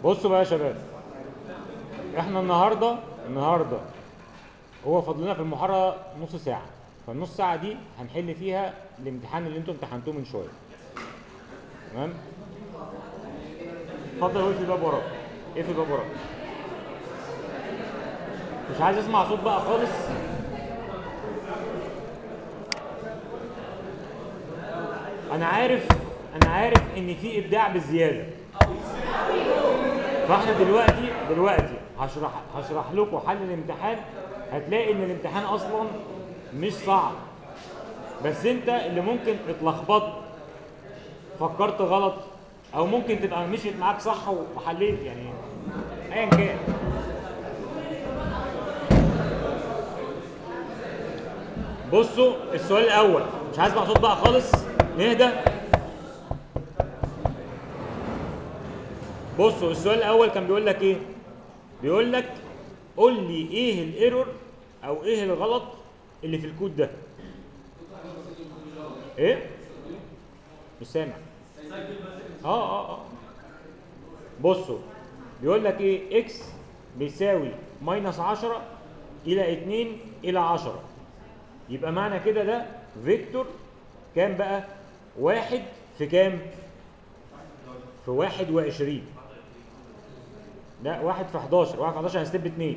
بصوا بقى يا شباب احنا النهارده النهارده هو فاضلنا في المحاضره نص ساعه فالنص ساعه دي هنحل فيها الامتحان اللي انتوا امتحنتوه من شويه تمام اتفضل اقفل الباب وراك اقفل الباب وراك مش عايز اسمع صوت بقى خالص انا عارف انا عارف ان في ابداع بزياده فاحنا دلوقتي دلوقتي هشرح هشرح لكم حل الامتحان هتلاقي ان الامتحان اصلا مش صعب بس انت اللي ممكن اتلخبطت فكرت غلط او ممكن تبقى مشيت معاك صح وحليت يعني ايا كان بصوا السؤال الاول مش عايز بقى صوت بقى خالص نهدى بصوا السؤال الاول كان بيقول لك ايه بيقول لك قول لي ايه الايرور او ايه الغلط اللي في الكود ده ايه مش سامع اه اه اه بصوا بيقول لك ايه اكس بيساوي ماينس 10 الى 2 الى 10 يبقى معنى كده ده فيكتور كام بقى واحد في كام في واحد وعشرين لا واحد في 11 واحد في 11 هنستب 2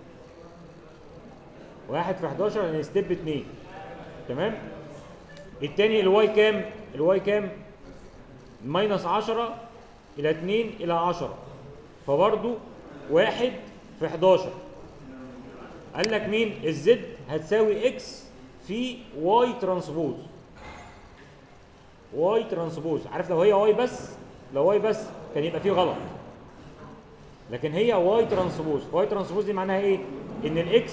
واحد في 11 هنستب 2 تمام التاني الواي كام الواي كام ماينس 10 الى 2 الى 10 فبرضو واحد في 11 قال لك مين الزد هتساوي اكس في واي ترانسبوز واي ترانسبوز عارف لو هي واي بس لو واي بس كان يبقى فيه غلط لكن هي واي ترانسبوز واي ترانسبوز دي معناها ايه ان الاكس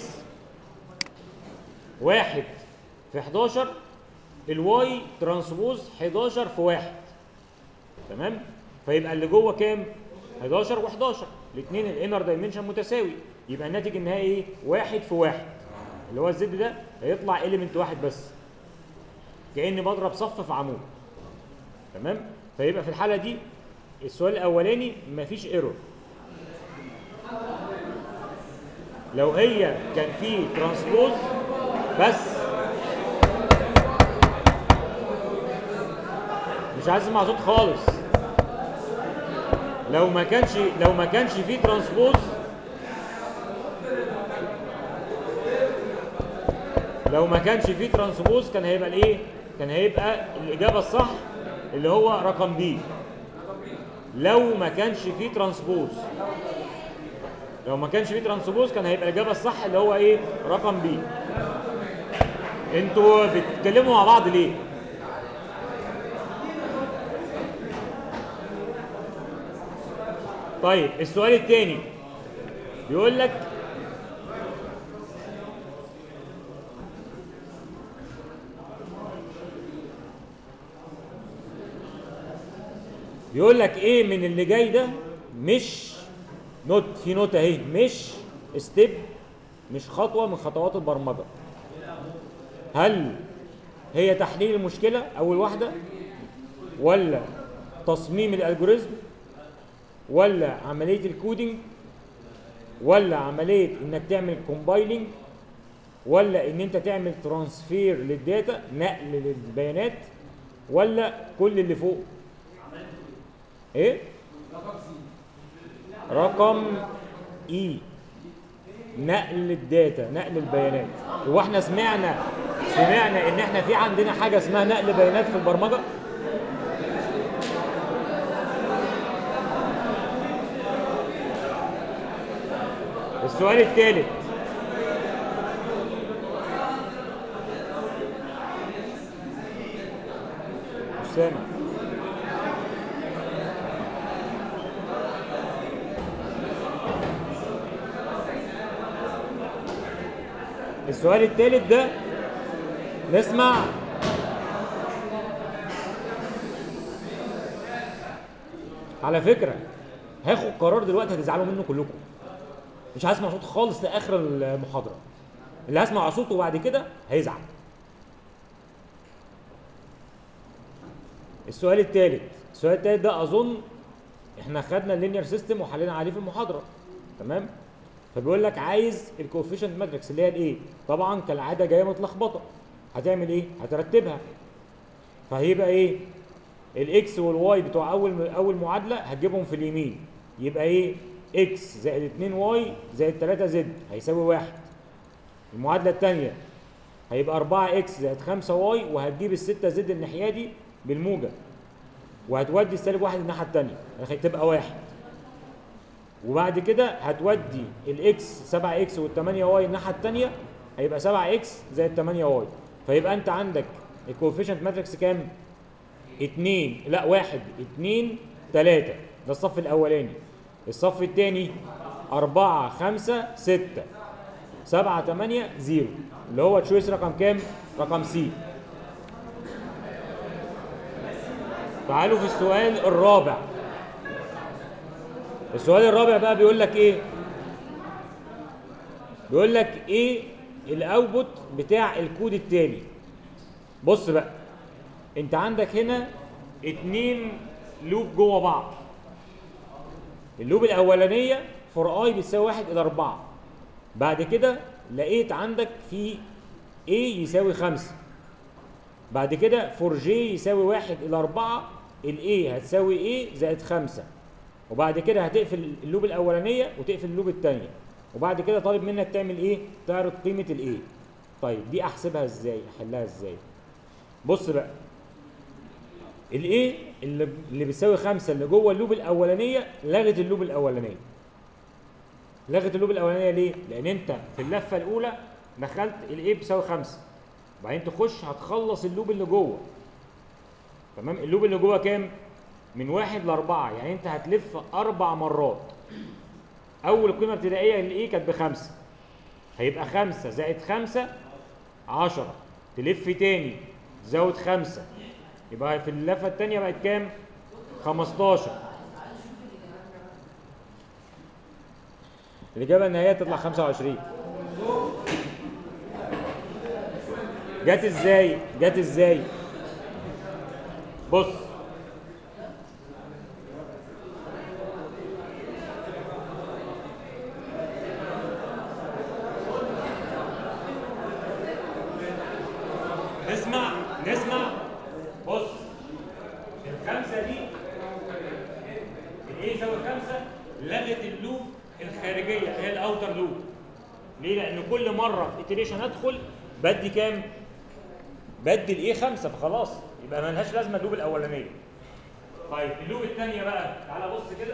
واحد في 11 الواي ترانسبوز 11 في واحد تمام فيبقى اللي جوه كام 11 و11 الاثنين الانر دايمنشن متساوي يبقى الناتج النهائي ايه واحد في واحد اللي هو الزد ده هيطلع اليمنت واحد بس كاني بضرب صف في عمود تمام فيبقى في الحاله دي السؤال الاولاني مفيش ايرور لو هي كان في ترانسبوز بس مش عايز اسمع صوت خالص لو ما كانش لو ما كانش في ترانسبوز لو ما كانش في ترانسبوز كان هيبقى الايه كان هيبقى الاجابه الصح اللي هو رقم بي لو ما كانش في ترانسبوز لو ما كانش في ترانسبوز كان هيبقى الاجابه الصح اللي هو ايه رقم بي انتوا بتتكلموا مع بعض ليه طيب السؤال الثاني بيقول لك بيقول لك ايه من اللي جاي ده مش نوت في نوت اهي مش ستيب مش خطوه من خطوات البرمجه هل هي تحليل المشكله اول واحده ولا تصميم الالجوريزم ولا عمليه الكودينج ولا عمليه انك تعمل كومبايلنج ولا ان انت تعمل ترانسفير للداتا نقل للبيانات ولا كل اللي فوق ايه رقم اي نقل الداتا نقل البيانات هو احنا سمعنا سمعنا ان احنا في عندنا حاجه اسمها نقل بيانات في البرمجه السؤال الثالث مش سامع السؤال الثالث ده نسمع على فكرة هاخد قرار دلوقتي هتزعلوا منه كلكم مش هسمع صوت خالص لاخر المحاضرة اللي هسمع صوته بعد كده هيزعل السؤال الثالث السؤال الثالث ده اظن احنا خدنا اللينير سيستم وحلينا عليه في المحاضره تمام فبيقول لك عايز الكوفيشنت ماتريكس اللي هي الايه طبعا كالعاده جايه متلخبطه هتعمل ايه هترتبها فهيبقى ايه الاكس والواي بتوع اول اول معادله هتجيبهم في اليمين يبقى ايه اكس زائد 2 واي زائد 3 زد هيساوي واحد المعادله الثانيه هيبقى 4 اكس زائد 5 واي وهتجيب ال 6 زد الناحيه دي بالموجب وهتودي السالب واحد الناحيه الثانيه هتبقى واحد وبعد كده هتودي الاكس 7 اكس وال 8 واي الناحيه الثانيه هيبقى 7 اكس زائد 8 واي فيبقى انت عندك الكوفيشنت ماتريكس كام؟ 2 لا 1 2 3 ده الصف الاولاني الصف الثاني 4 5 6 7 8 0 اللي هو تشويس رقم كام؟ رقم سي تعالوا في السؤال الرابع السؤال الرابع بقى بيقول لك ايه بيقول لك ايه الاوتبوت بتاع الكود التالي بص بقى انت عندك هنا اتنين لوب جوه بعض اللوب الاولانيه فور اي بتساوي واحد الى اربعه بعد كده لقيت عندك في A يساوي خمسة بعد كده فور جي يساوي واحد إلى أربعة ال A هتساوي A زائد خمسة وبعد كده هتقفل اللوب الأولانية وتقفل اللوب الثانية وبعد كده طالب منك تعمل إيه؟ تعرض قيمة ال A طيب دي أحسبها إزاي؟ أحلها إزاي؟ بص بقى ال A اللي, اللي بتساوي خمسة اللي جوه اللوب الأولانية لغت اللوب الأولانية لغت اللوب الاولانيه ليه؟ لان انت في اللفه الاولى دخلت الايه بيساوي 5 وبعدين تخش هتخلص اللوب اللي جوه تمام اللوب اللي جوه كام؟ من واحد لاربعه يعني انت هتلف اربع مرات اول قيمه ابتدائيه للايه كانت بخمسه هيبقى خمسه زائد خمسه 10 تلف تاني زود خمسه يبقى في اللفه الثانيه بقت كام؟ 15 الإجابة النهائية تطلع 25 جت ازاي؟ جت ازاي؟ بص نسمع نسمع بص الخمسة دي الايه يساوي خمسة لغت اللوب الخارجيه اللي هي الاوتر لوب ليه لان كل مره في اتريشن ادخل بدي كام بدي الايه خمسة فخلاص يبقى ملهاش لازمه اللوب الاولانيه طيب اللوب الثانيه بقى تعالى بص كده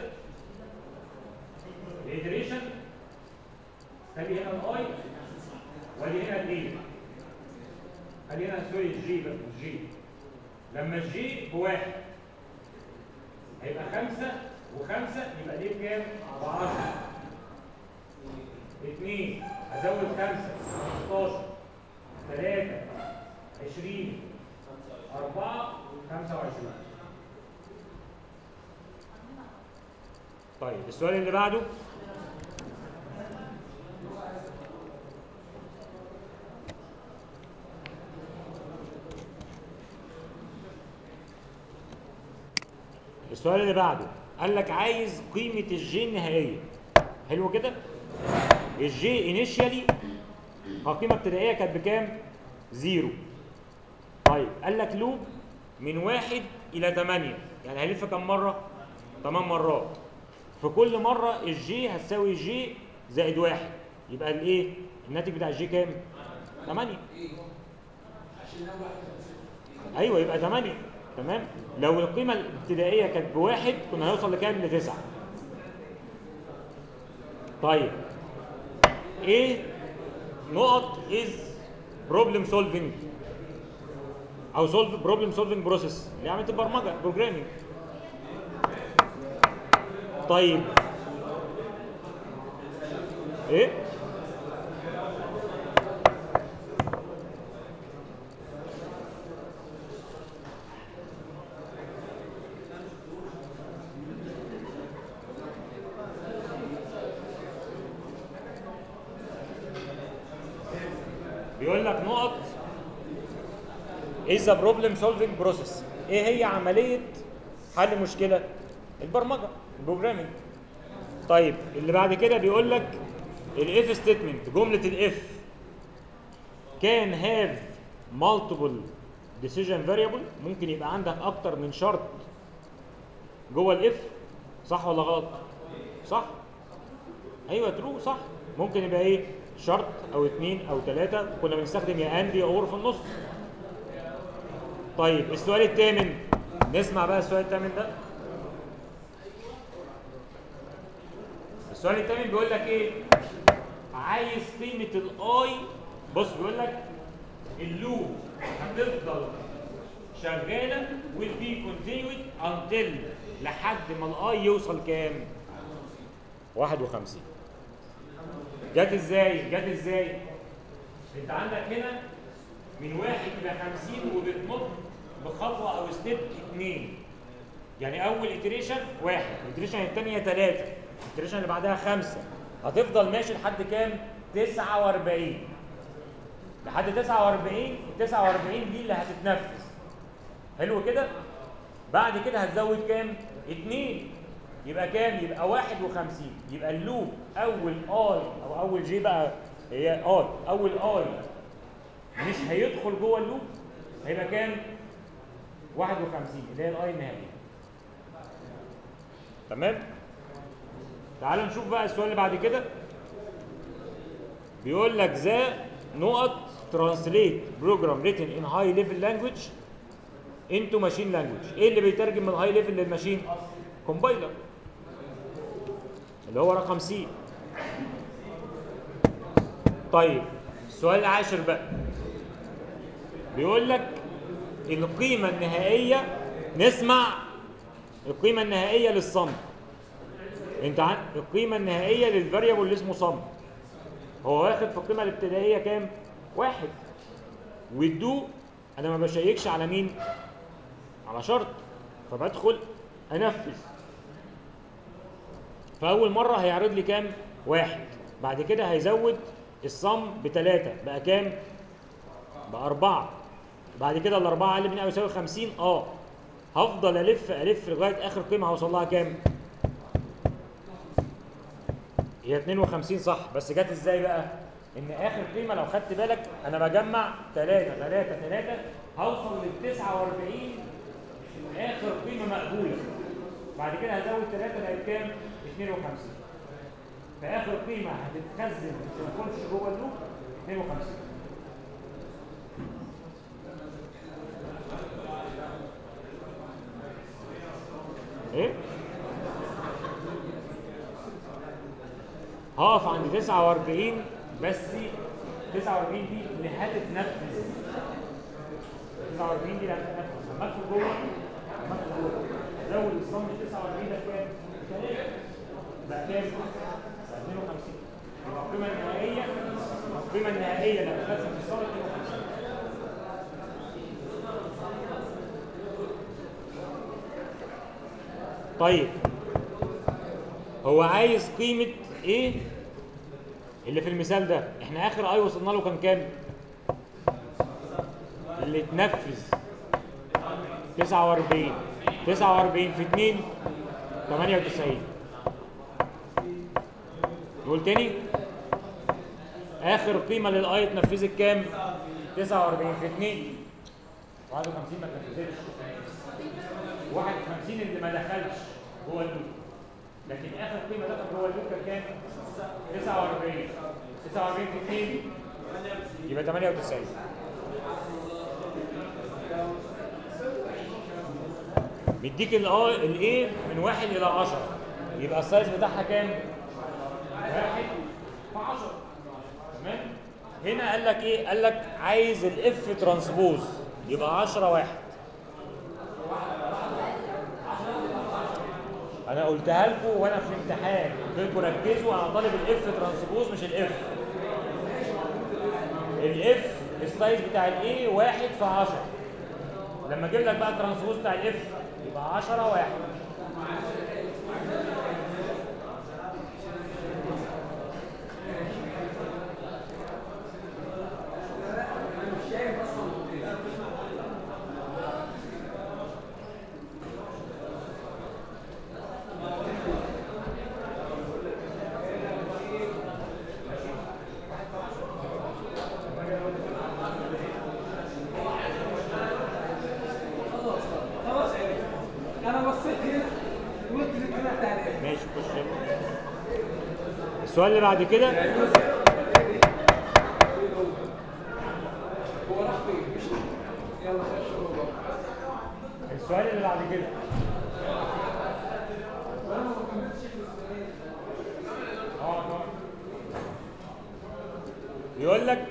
الاتريشن ادي هنا الاي وادي هنا الايه ادي هنا سوري الجي بقى الجي لما الجي بواحد هيبقى خمسة وخمسة يبقى دي بكام؟ بعشرة اثنين هزود خمسة 15 ثلاثة عشرين أربعة خمسة وعشرين طيب السؤال اللي بعده السؤال اللي بعده قال لك عايز قيمة الجي النهائية حلو كده؟ الجي انيشيالي كقيمة ابتدائية كانت بكام؟ زيرو طيب قال لك لوب من واحد إلى 8 يعني هيلف كم مرة؟ 8 مرات في كل مرة الجي هتساوي جي زائد واحد يبقى الايه؟ الناتج بتاع الجي كام؟ 8 ايوه يبقى 8 تمام لو القيمه الابتدائيه كانت بواحد كنا هنوصل لكام لتسعة طيب ايه نقط از بروبلم سولفنج او سولف بروبلم سولفنج بروسيس اللي عملت البرمجه بروجرامينج طيب ايه بيقول لك نقط is a problem solving process ايه هي عمليه حل مشكله البرمجه البروجرامينج طيب اللي بعد كده بيقول لك الاف ستيتمنت جمله الاف كان هاف مالتيبل ديسيجن فاريبل ممكن يبقى عندك اكتر من شرط جوه الاف صح ولا غلط صح ايوه ترو صح ممكن يبقى ايه شرط او اتنين او تلاتة كنا بنستخدم يا اند يا اور في النص طيب السؤال الثامن نسمع بقى السؤال الثامن ده السؤال الثامن بيقول لك ايه عايز قيمة الاي بص بيقول لك اللوب هتفضل شغالة will be continued until لحد ما الاي يوصل كام 51 جت ازاي جت ازاي انت عندك هنا من واحد الى 50 وبتنط بخطوه او ستيب اثنين يعني اول اتريشن واحد الاتريشن الثانيه ثلاثه الاتريشن اللي بعدها خمسه هتفضل ماشي لحد كام 49 لحد 49 ال 49 دي اللي هتتنفذ حلو كده بعد كده هتزود كام 2 يبقى كام يبقى 51 يبقى اللوب اول اي او اول جي بقى هي اي اول اي مش هيدخل جوه اللوب هيبقى كام 51 اللي هي الاي النهائيه تمام تعالوا نشوف بقى السؤال اللي بعد كده بيقول لك ذا نقط ترانسليت بروجرام ريتن ان هاي ليفل لانجويج انتو ماشين لانجويج ايه اللي بيترجم من الهاي ليفل للماشين كومبايلر اللي هو رقم سي طيب السؤال العاشر بقى بيقول لك القيمة النهائية نسمع القيمة النهائية للصم انت عن القيمة النهائية للفاريبل اللي اسمه صم هو واخد في القيمة الابتدائية كام؟ واحد والدو انا ما بشيكش على مين؟ على شرط فبدخل انفذ فاول مرة هيعرض لي كام؟ واحد بعد كده هيزود الصم بتلاتة بقى كام؟ بأربعة بعد كده الأربعة أقل من أو يساوي 50 أه هفضل ألف ألف لغاية آخر قيمة هوصل لها كام؟ هي 52 صح بس جت إزاي بقى؟ إن آخر قيمة لو خدت بالك أنا بجمع 3 3 3 هوصل لل 49 آخر قيمة مقبولة بعد كده هزود 3 بقت كام؟ 52 فآخر قيمة هتتخزن تخش جوه اللوب 52 ايه هقف عند 49 بس 49 دي اللي هتتنفذ 49 دي اللي هتتنفذ لما ادخل جوه لما ادخل جوه زود الصم 49 ده كام؟ 3 بقى كام؟ بقى 52 يبقى القيمه النهائيه القيمه النهائيه اللي هتتخزن في الصم 52 طيب هو عايز قيمة ايه اللي في المثال ده احنا اخر اي وصلنا له كان كام اللي اتنفذ 49 49 في 2 98 نقول تاني اخر قيمة للاي اتنفذت كام 49 في 2 51 ما اتنفذتش 51 اللي ما دخلش جوه اللوب لكن اخر قيمه دخل جوه اللوب كان كام 49 49 في 2 يبقى 98 مديك الايه من 1 الى 10 يبقى السايز بتاعها كام 1 في 10 تمام هنا قال لك ايه قال لك عايز الاف ترانسبوز يبقى 10 واحد انا قلتها لكم وانا في الامتحان قلت لكم ركزوا انا طالب الاف ترانسبوز مش الاف الاف السايز بتاع الاي واحد في 10 لما اجيب لك بقى الترانسبوز بتاع الاف يبقى 10 واحد ماشي خش يلا. السؤال اللي بعد كده السؤال اللي بعد كده اه طبعا. يقول لك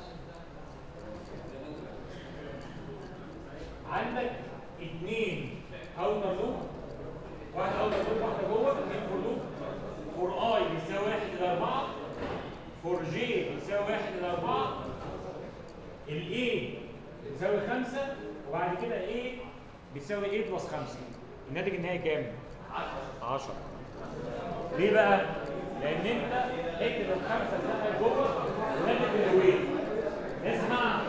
عندك اثنين اوتر لوب واحد اوتر لوب واحده جوه اثنين فور لوب فور اي بيساوي واحد الى اربعه فور جي بيساوي واحد الى اربعه الاي بيساوي خمسه وبعد كده ايه بيساوي ايه بلس خمسه الناتج النهائي كام؟ 10 ليه بقى؟ لان انت اكتب الخمسه سنه جوه وناتج الويت اسمع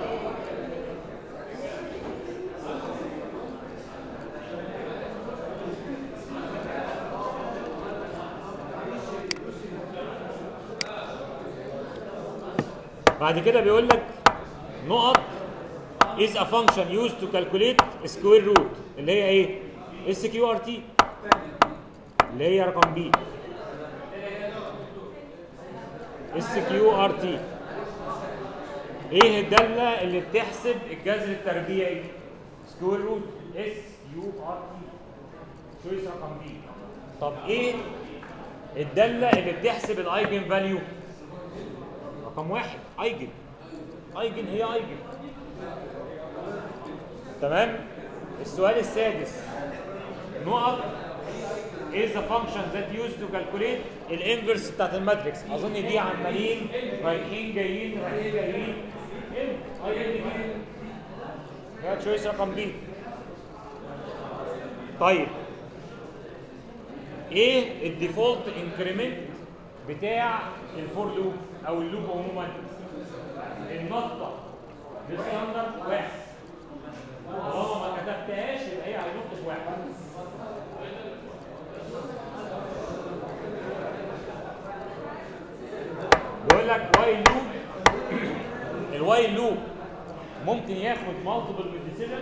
بعد كده بيقول لك نقط is a function used to calculate square root اللي هي ايه؟ اس كيو ار تي اللي هي رقم بي اس كيو ار تي ايه الداله اللي بتحسب الجذر التربيعي؟ سكوير روت اس يو ار تي شويس رقم بي طب ايه الداله اللي بتحسب الايجن فاليو؟ رقم واحد ايجن ايجن هي ايجن تمام السؤال السادس نقط is the function that used to calculate الانفرس بتاعت الماتريكس اظن دي عمالين رايحين جايين رايحين جايين هي تشويس رقم بي طيب ايه الديفولت انكريمنت بتاع الفور لوب او اللوب عموما النقطه بستاندرد واحد طالما ما كتبتهاش يبقى هي هينقص واحد بيقول لك وايل لوب الوايل لوب ممكن ياخد مالتيبل من ديسيجن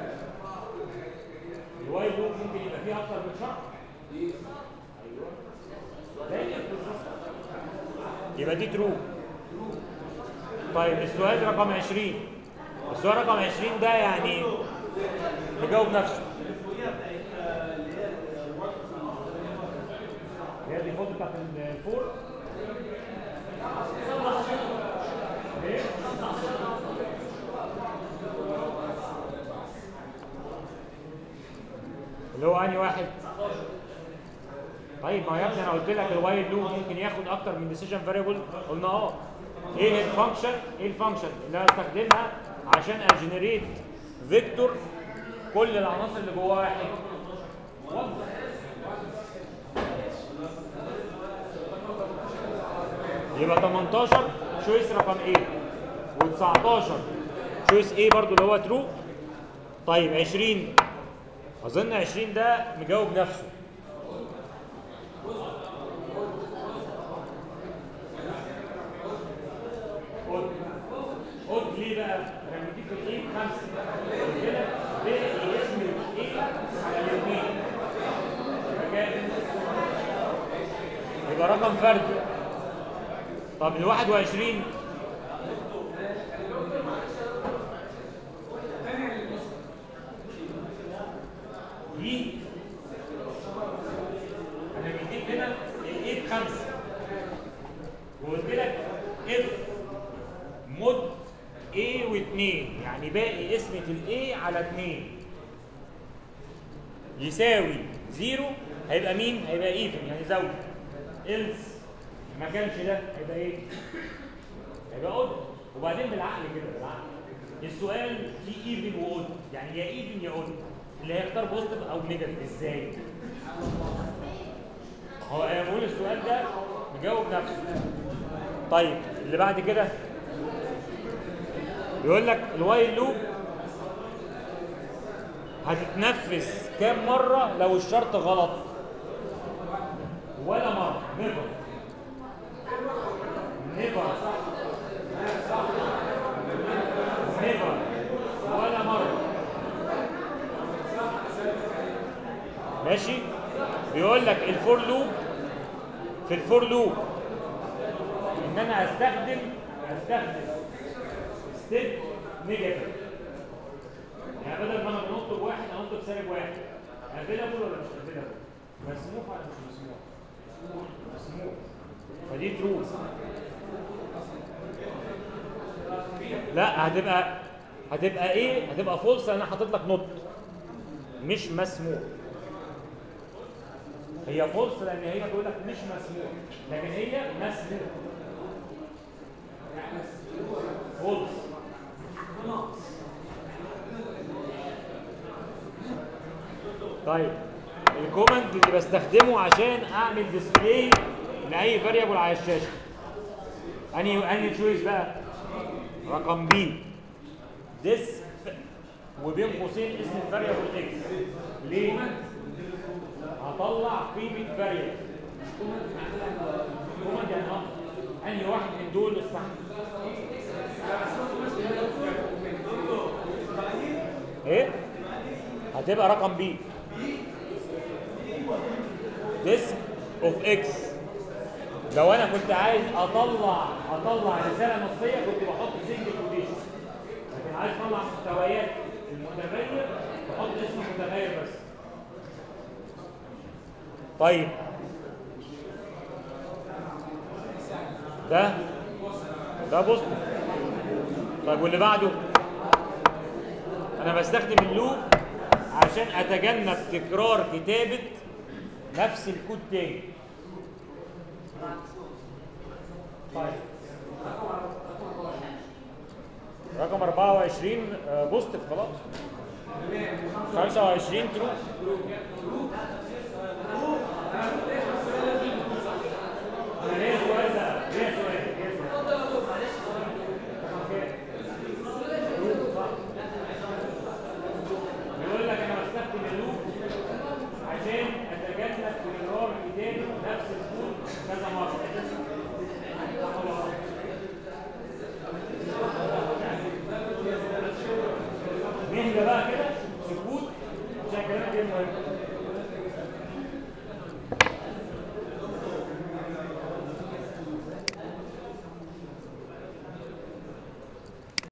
الوايل لوب ممكن يبقى فيه اكتر من شرط ايوه زي بالظبط. يبقى دي ترو طيب السؤال رقم 20 السؤال رقم 20 ده يعني يجاوب نفسه هي الديفولت بتاعت الفور ايه؟ اللي هو انهي واحد؟ طيب ما يا ابني انا قلت لك الوايل لوب ممكن ياخد اكتر من ديسيجن فاريبل قلنا اه ايه الفانكشن ايه الفانكشن اللي انا استخدمها عشان اجنريت فيكتور كل العناصر اللي جواها واحد يبقى 18 شويس رقم ايه و19 شويس ايه برضو اللي هو ترو طيب 20 اظن 20 ده مجاوب نفسه خد خد ليه بقى؟ لما تيجي الايه خمسه قلت لك باقي اسم الايه على الاثنين يبقى كام؟ يبقى رقم فردي طب ال 21 دي انا مديك هنا الايه بخمسه وقلت لك اف مود A و2 يعني باقي قسمة ال A على 2 يساوي زيرو هيبقى مين؟ هيبقى ايفن يعني زوج إلس ما كانش ده هيبقى ايه؟ هيبقى اود وبعدين بالعقل كده بالعقل السؤال فيه ايفن واود يعني يا ايفن يا اود اللي هيختار بوزيتيف او نيجاتيف ازاي؟ هو انا بقول السؤال ده مجاوب نفسه طيب اللي بعد كده بيقول لك الوايل لوب هتتنفذ كام مرة لو الشرط غلط ولا مرة نيفر نيفر نيفر ولا مرة ماشي بيقول لك الفور لوب في الفور لوب ان انا استخدم استخدم ستيب نيجاتيف يعني بدل ما انا بنط بواحد انط بسالب واحد افيلابل ولا مش افيلابل مسموح ولا مش مسموح مسموح فدي ترو لا هتبقى هتبقى ايه هتبقى فولس انا حاطط لك نط مش مسموح هي فولس لان هي بتقول لك مش مسموح لكن هي مسموح فولس طيب الكوماند اللي بستخدمه عشان اعمل ديسبلاي لاي فاريبل على الشاشه انهي انهي تشويس بقى رقم بي ديس وبين قوسين اسم الفاريبل اكس ليه هطلع قيمه فاريبل كوماند يعني امر انهي واحد من دول الصح ايه هتبقى رقم بي ديسك اوف اكس لو انا كنت عايز اطلع اطلع رساله نصيه كنت بحط سنجل كوتيشن لكن عايز اطلع محتويات المتغير بحط اسم متغير بس طيب ده ده بص طيب واللي بعده انا بستخدم اللوب عشان اتجنب تكرار كتابه نفس الكود تاني طيب رقم 24 آه، بوستيف خلاص 25 ترو أنا ليا سؤال ده ليا سؤال ليا سؤال ترو، صح. بيقول لك انا بستخدم اللوب عشان اتجنب تكرار كتابه نفس الكود كذا مره صح ولا غلط؟ نهدى بقى كده سكوت عشان الكلام ده مهم